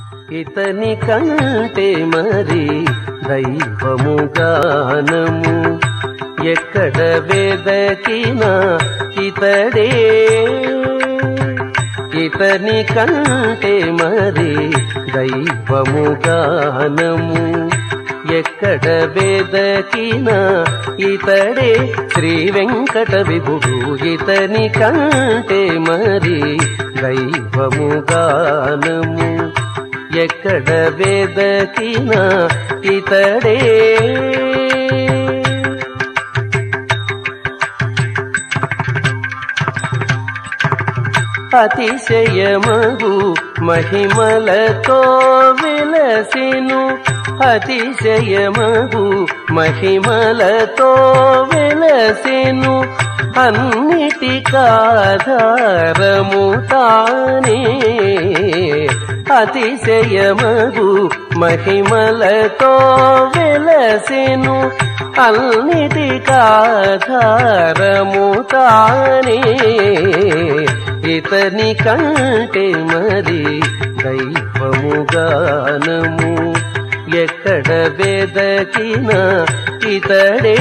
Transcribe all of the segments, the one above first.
ఇతని కంటే మరి దైవము గానము ఎక్కడ వెదకినా ఇతడే ఇతని కంటే మరి దైవము గానము ఎక్కడ వెదకినా ఇతడే శ్రీ వెంకట విభుడు ఇతని కంటే మరి దైవము గానము ఎక్కడ వెదకినా ఇతడే అతిశయమగు మహిమలతో విలసిను అతిశయమగు మహిమలతో విలసిను అన్నిటికాధారము తానే అతిశయమగు మహిమలతో వెలసెను అన్నిటికాధారము తానే ఇతని కంటే మరి దైవము గానము ఎక్కడ వెదకిన ఇతడే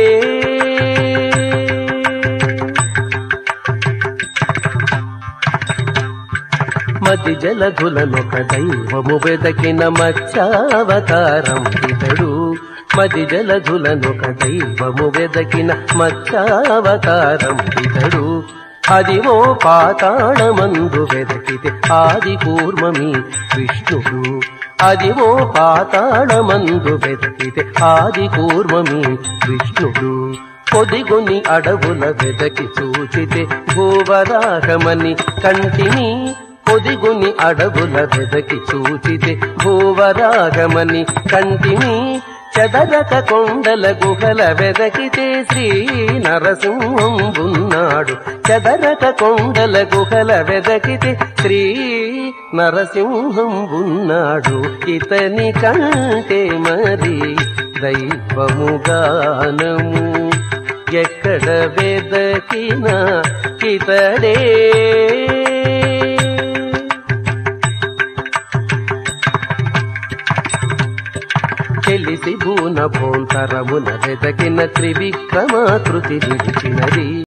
మతి జలధులనొక దైవము వెదకిన మత్స్యావతారం ఇతడు మది జలధులనొక దైవము వెదకిన మత్స్యావతారం ఇతడు అదివో పాతాళమందు వెదకితే ఆది కూర్మమి విష్ణుడు అదివో పాతాళమందు వెదకితే ఆది కూర్మమి విష్ణుడు పొదిగొని అడవుల వెదకి చూచితే భూవరాహమని కంటిని పొదిగుని అడవుల వెదకి చూచితే భూవరాగమని కంటిని చెదరక కొండల గుహల వెదకితే శ్రీ నరసింహం ఉన్నాడు చెదరక కొండల గుహల వెదకితే శ్రీ నరసింహం ఉన్నాడు ఇతని కంటే మరి దైవము గానము ఎక్కడ వెదకినా ఇతడే తెలిసి భూన భోంతరమున వెదకిన త్రివిక్రమాకృతి విడిచినది